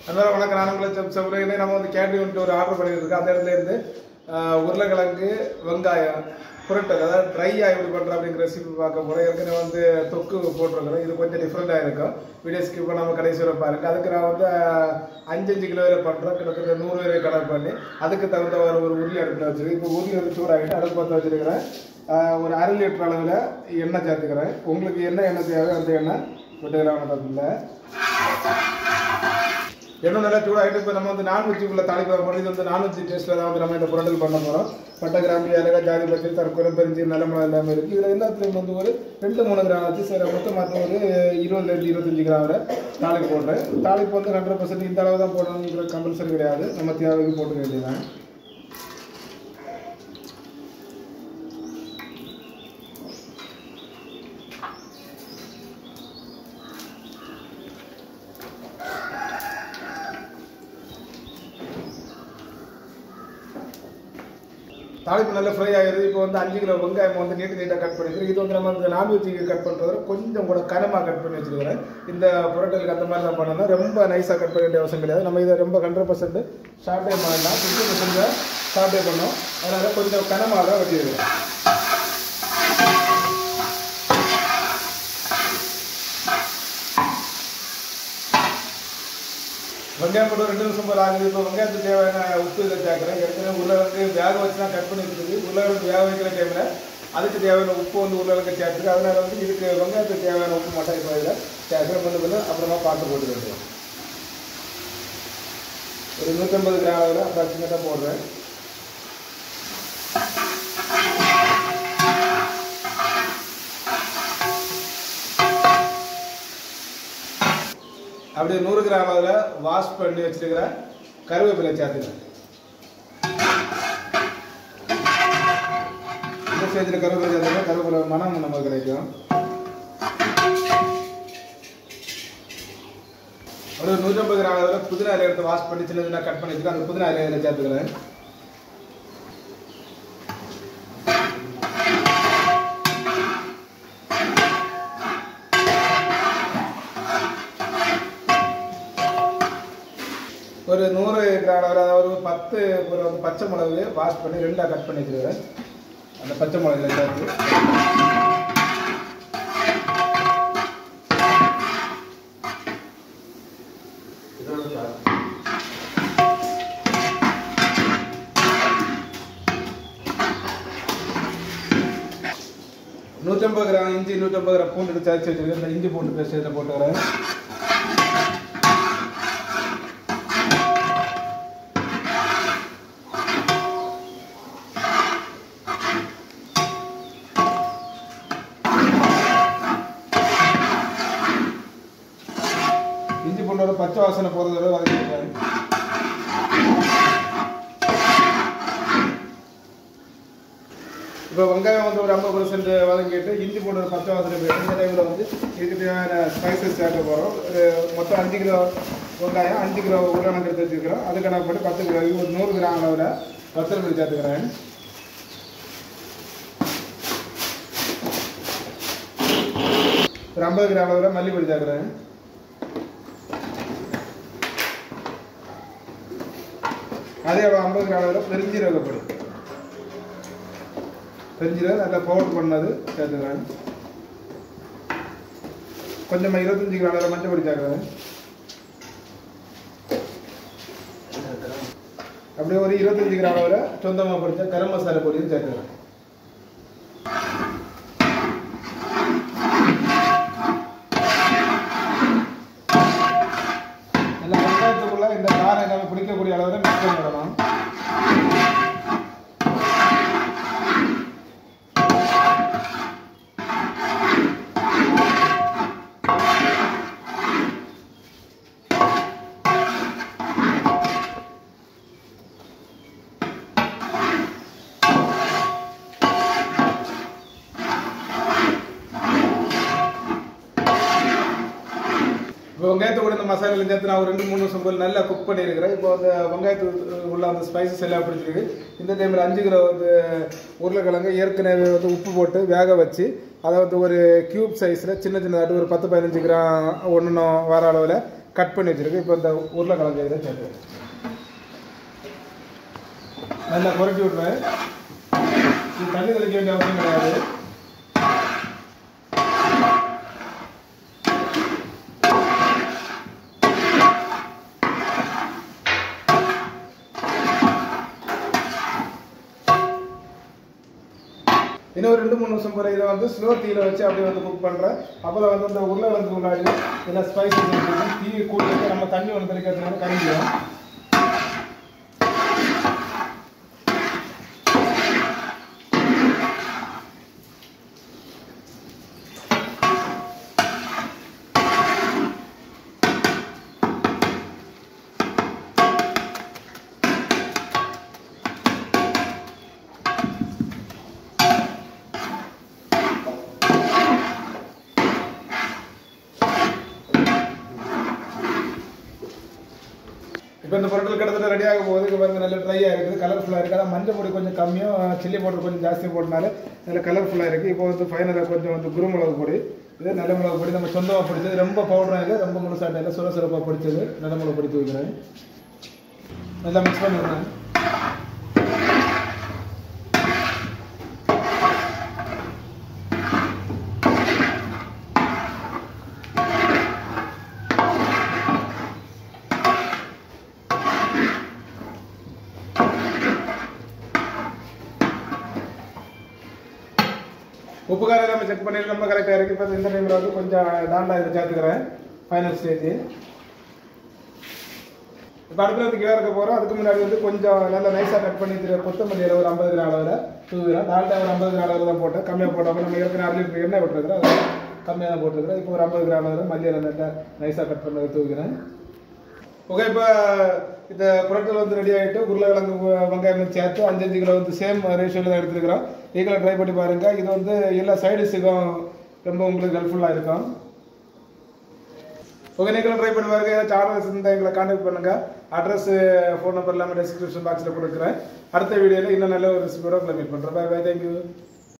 அதனால வணக்கம் நான் உங்களை செப் செவ்வரையிலே நம்ம வந்து கேட்டரி வந்துட்டு ஒரு ஆர்டர் பண்ணியிருக்கோம் அந்த இடத்துல இருந்து ஆஹ், உருளைக்கிழங்கு வெங்காயம் புரட்டல் அதாவது ட்ரையாக எப்படி பண்ணுறோம் அப்படிங்கிற ரெசிபி பார்க்க போகிறோம் ஏற்கனவே வந்து தொக்கு போட்டிருக்கிறோம் இது கொஞ்சம் டிஃப்ரெண்ட்டாக இருக்கும் வீடியோ ஸ்கிப் பண்ணாமல் கடைசி வரை பாருங்க அதுக்கு நான் வந்து ஆஹ், அஞ்சு அஞ்சு கிலோவில் பண்ணுறோம் கிட்டத்தட்ட நூறு பேரை கணக்கு பண்ணி அதுக்கு தகுந்த ஒரு ஒரு உருளி அடுப்பில் வச்சிருக்கேன் இப்போ உருளி வந்து சூடாகிட்டு அடுப்பு பற்ற வச்சிருக்கிறேன் ஆஹ், ஒரு அரை லிட்டர் அளவில் எண்ணெய் சேர்த்துக்கிறேன் உங்களுக்கு என்ன எண்ணெய் தேவை அந்த எண்ணெய் விட்டுக்கலாம் தப்பில்லை எண்ணெய் நல்லா சூடாகிட்டு இப்போ நம்ம வந்து நான்வெஜ்ஜுக்குள்ள தாளிப்பு போகிறோம் இது வந்து நான்வெஜ் டேஸ்ட்டில் தான் வந்து நம்ம இந்த புரண்டல் பண்ண போகிறோம் பட்டை கிராம்பு ஏலக்காய் ஜாதி பச்சை தற்கொலை பெருஞ்சி நிலமலை எல்லாமே இருக்குது இதில் எல்லாத்துலேயும் வந்து ஒரு ரெண்டு மூணு கிராம் வச்சு சரி மொத்தம் மற்ற ஒரு இருபதுலேருந்து இருபத்தஞ்சு கிராம் வரை தாளிப்பு போடுறேன் தாளிப்பு வந்து ஹண்ட்ரட் பர்சன்ட் இந்த அளவு தான் போடணுங்கிற கம்பல்சரி கிடையாது நம்ம தேவைக்கு போட்டுக்க வேண்டியதான் தாளிப்பு நல்லா ஃப்ரை ஆகிடுது இப்போ வந்து அஞ்சு கிலோ வெங்காயம் வந்து நீட்டு நீட்டாக கட் பண்ணிக்கிறேன் இது வந்து நம்ம இந்த நான்வெஜ்ஜுக்கு கட் பண்ணுறத கொஞ்சம் கூட கனமாக கட் பண்ணி வச்சுருக்கிறேன் இந்த புரோட்டலுக்கு அந்த மாதிரி தான் பண்ணணும் ரொம்ப நைஸாக கட் பண்ண வேண்டிய அவசியம் கிடையாது நம்ம இதை ரொம்ப ஹண்ட்ரட் பர்சன்ட் ஷார்ட்டே பண்ணலாம் ஃபிஃப்டி பர்சன்ட் ஷார்ட்டே பண்ணோம் அதனால் கொஞ்சம் கனமாக தான் வச்சுருக்கிறேன் வெங்காயம் போட்டு ரெண்டு நிமிஷம் போல ஆகுது இப்போ வெங்காயத்துக்கு தேவையான உப்பு இதை சேர்க்குறேன் ஏற்கனவே உருளைக்கிழங்கு வேக வச்சு தான் கட் பண்ணி இருக்குது உருளைக்கிழங்கு வேக வைக்கிற டைமில் அதுக்கு தேவையான உப்பு வந்து உருளைக்கிழங்கு சேர்த்துருக்கு அதனால வந்து இதுக்கு வெங்காயத்துக்கு தேவையான உப்பு மட்டும் இப்போ இதில் சேர்க்குறேன் பண்ணி பண்ணி அப்புறமா பார்த்து போட்டு வேண்டியது ஒரு நூற்றம்பது கிராம் அளவில் அப்ராக்சிமேட்டாக போடுறேன் அப்படியே நூறு கிராம் அதில் வாஷ் பண்ணி வச்சிருக்கிற கருவேப்பிலை சேர்த்துக்கிறேன் இந்த ஸ்டேஜில் கருவேப்பிலை சேர்த்துனா கருவேப்பிலை மனம் நமக்கு கிடைக்கும் ஒரு நூற்றம்பது கிராம் அளவில் புதினா இலை எடுத்து வாஷ் பண்ணி சின்ன சின்ன கட் பண்ணி வச்சுருக்கேன் அந்த புதினா இலையில சேர்த்துக்கிறேன் ஒரு நூறு கிராம் அளவில் அதாவது ஒரு பத்து ஒரு வந்து பச்சை மிளகு வாஷ் பண்ணி ரெண்டாக கட் பண்ணி வச்சுருக்கிறேன் அந்த பச்சை மிளகுல சேர்த்து நூற்றம்பது கிராம் இஞ்சி நூற்றம்பது கிராம் பூண்டு எடுத்து சேர்த்து வச்சிருக்கேன் இந்த இஞ்சி பூண்டு பேஸ்ட் இதில் போட்டுக்கிறேன் இஞ்சி பூண்டோட பச்சை வாசனை போகிறதோட வதக்கிடுறேன் இப்போ வெங்காயம் வந்து ஒரு ஐம்பது பர்சன்ட் வதங்கிட்டு இஞ்சி பூண்டு ஒரு பச்சை வாசனை போயிட்டு இந்த டைமில் வந்து இதுக்கு தேவையான ஸ்பைசஸ் சேர்க்க போகிறோம் ஒரு மொத்தம் அஞ்சு கிலோ வெங்காயம் அஞ்சு கிலோ உருளைக்கிழங்கு எடுத்து வச்சுக்கிறோம் அது கணக்கு போட்டு பத்து கிலோ இது ஒரு நூறு கிராம் அளவில் வத்தல் பொடி சேர்த்துக்கிறேன் ஒரு ஐம்பது கிராம் அளவில் மல்லிப்பொடி சேர்க்குறேன் அதே அளவு ஐம்பது கிராம் அளவில் பெருஞ்சீரக பொடி பெருஞ்சீரகம் நல்லா பவுடர் பண்ணது சேர்த்துக்கிறேன் கொஞ்சமாக இருபத்தஞ்சி கிராம் அளவில் மஞ்சள் பொடி சேர்க்குறேன் அப்படியே ஒரு இருபத்தஞ்சி கிராம் அளவில் சொந்தமாக பொடிச்ச கரம் மசாலா பொடியும் சேர்த்துக்கிறேன் எல்லா வெங்காயத்துக்குள்ள இந்த காரம் எல்லாமே பிடிக்கக்கூடிய அளவில் மிக்ஸ் பண்ணிடலாம் இப்போ வெங்காயத்தை கூட இந்த மசாலாவில் சேர்த்து நான் ஒரு ரெண்டு மூணு நிமிஷம் போல் நல்லா குக் பண்ணியிருக்கிறேன் இப்போ அந்த வெங்காயத்துக்கு உள்ள அந்த ஸ்பைசஸ் எல்லாம் பிடிச்சிருக்கு இந்த டைமில் அஞ்சு கிலோ வந்து உருளைக்கிழங்கு ஏற்கனவே வந்து உப்பு போட்டு வேக வச்சு அதை வந்து ஒரு கியூப் சைஸில் சின்ன சின்னதாட்டு ஒரு பத்து பதினஞ்சு கிராம் ஒன்று வர அளவில் கட் பண்ணி வச்சிருக்கு இப்போ இந்த உருளைக்கிழங்கு இதை சேர்த்து நல்லா குறைச்சி விட்றேன் இது தண்ணி தெளிக்க வேண்டிய அவசியம் கிடையாது இன்னும் ஒரு ரெண்டு மூணு நிமிஷம் போகிற இதை வந்து ஸ்லோ தீயில வச்சு அப்படியே வந்து குக் பண்ணுறேன் அப்போ தான் வந்து இந்த உருளை வந்து முன்னாடி இதெல்லாம் ஸ்பைசஸ் தீ கூட்டி வச்சு நம்ம தண்ணி ஒன்று தெளிக்கிறதுனால கரைஞ்சிடும் இப்போ இந்த பொருட்கள் கிட்டத்தட்ட ரெடி ஆகும் போது இது பாருங்க நல்ல ட்ரையாக இருக்குது கலர்ஃபுல்லாக இருக்குது அதான் மஞ்சள் பொடி கொஞ்சம் கம்மியும் சில்லி பவுடர் கொஞ்சம் ஜாஸ்தியாக போட்டனால நல்ல கலர்ஃபுல்லாக இருக்குது இப்போ வந்து ஃபைனலாக கொஞ்சம் வந்து குருமிளகு பொடி இது நல்ல மிளகு பொடி நம்ம சொந்தமாக பிடிச்சது ரொம்ப பவுடராக இல்லை ரொம்ப முழுசாட்டம் இல்லை சுர சுரப்பாக பிடிச்சது நல்ல மிளகு பொடி தூக்கிறேன் நல்லா மிக்ஸ் பண்ணிடுறேன் உப்பு காரம் எல்லாமே செக் பண்ணிட்டு நம்ம கரெக்டாக இருக்கு இப்போ இந்த டைமில் வந்து கொஞ்சம் டாண்டா இதை சேர்த்துக்கிறேன் ஃபைனல் ஸ்டேஜ் இப்போ அடுத்த வந்து கீழே இருக்க போகிறோம் அதுக்கு முன்னாடி வந்து கொஞ்சம் நல்லா நைஸாக கட் பண்ணி தர கொத்தமல்லி இலை ஒரு ஐம்பது கிராம் அளவில் தூவிடும் டால்டா ஒரு ஐம்பது கிராம் அளவில் தான் போட்டேன் கம்மியாக போட்டோம் நம்ம ஏற்கனவே அரை லிட்டர் எண்ணெய் விட்டுருக்குறோம் அது கம்மியாக தான் போட்டுருக்குறேன் இப்போ ஒரு ஐம்பது கிராம் அளவில் மல்லி இலை நல்லா நைஸாக கட் பண்ணதை தூக்கிறேன் ஓகே இப்போ இந்த பொருட்கள் வந்து ரெடி ஆகிட்டு உருளைக்கிழங்கு வ- வெங்காயம் சேர்த்து அஞ்சு அஞ்சு கிலோ வந்து சேம் ரேஷியோவில் தான் எடுத்துருக்கிறோம் நீங்களும் ட்ரை பண்ணி பாருங்கள் இது வந்து எல்லா சைடிஸுக்கும் ரொம்ப உங்களுக்கு ஹெல்ப்ஃபுல்லாக இருக்கும் ஓகே நீங்களும் ட்ரை பண்ணி பாருங்க ஏதாச்சும் ஆர்டர்ஸ் இருந்தால் எங்களை கான்டாக்ட் பண்ணுங்கள் அட்ரஸ் ஃபோன் நம்பர் எல்லாமே டிஸ்கிரிப்ஷன் பாக்ஸில் கொடுக்குறேன் அடுத்த வீடியோவில் இன்னும் நல்ல ஒரு ரெசிபியோட உங்களை மீட் பண்ணுறேன் பை பை தேங்க்யூ